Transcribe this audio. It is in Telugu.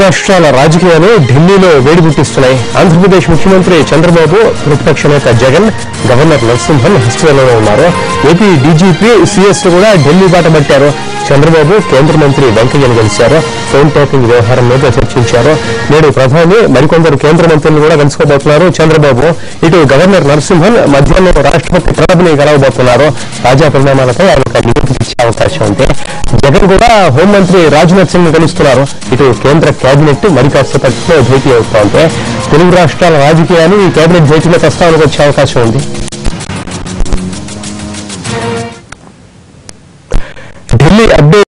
రాష్ట్రాల రాజకీయాలు ఢిల్లీలో వేడి పుట్టిస్తున్నాయి ఆంధ్రప్రదేశ్ ముఖ్యమంత్రి చంద్రబాబు ప్రతిపక్ష నేత జగన్ గవర్నర్ నరసింహన్ హస్తిలో ఉన్నారు ఏపీ డీజీపీ సీఎస్ కూడా ఢిల్లీ బాట పట్టారు చంద్రబాబు కేంద్ర మంత్రి వెంకయ్యను కలిశారు ఫోన్ ట్యాపింగ్ వ్యవహారం మీద చర్చించారు నేడు ప్రధాని మరికొందరు కేంద్ర మంత్రులు కూడా కలుసుకోబోతున్నారు చంద్రబాబు ఇటు గవర్నర్ నరసింహన్ మధ్యాహ్నం రాష్ట్రపతి ప్రణబ్ని కలవబోతున్నారు తాజా పరిణామాలపై ఆయనకు నివేదిక ఇచ్చే అవకాశం ఉంది జగన్ కూడా హోంమంత్రి రాజ్నాథ్ సింగ్ కలుస్తున్నారు ఇటు కేంద్ర కేబినెట్ మరి కాసేపట్లో భేటీ అవుతా ఉంటే తెలుగు రాష్ట్రాల రాజకీయాలు ఈ కేబినెట్ భేటీలో ప్రస్తావనకు వచ్చే అవకాశం ఉంది ఢిల్లీ అప్డేట్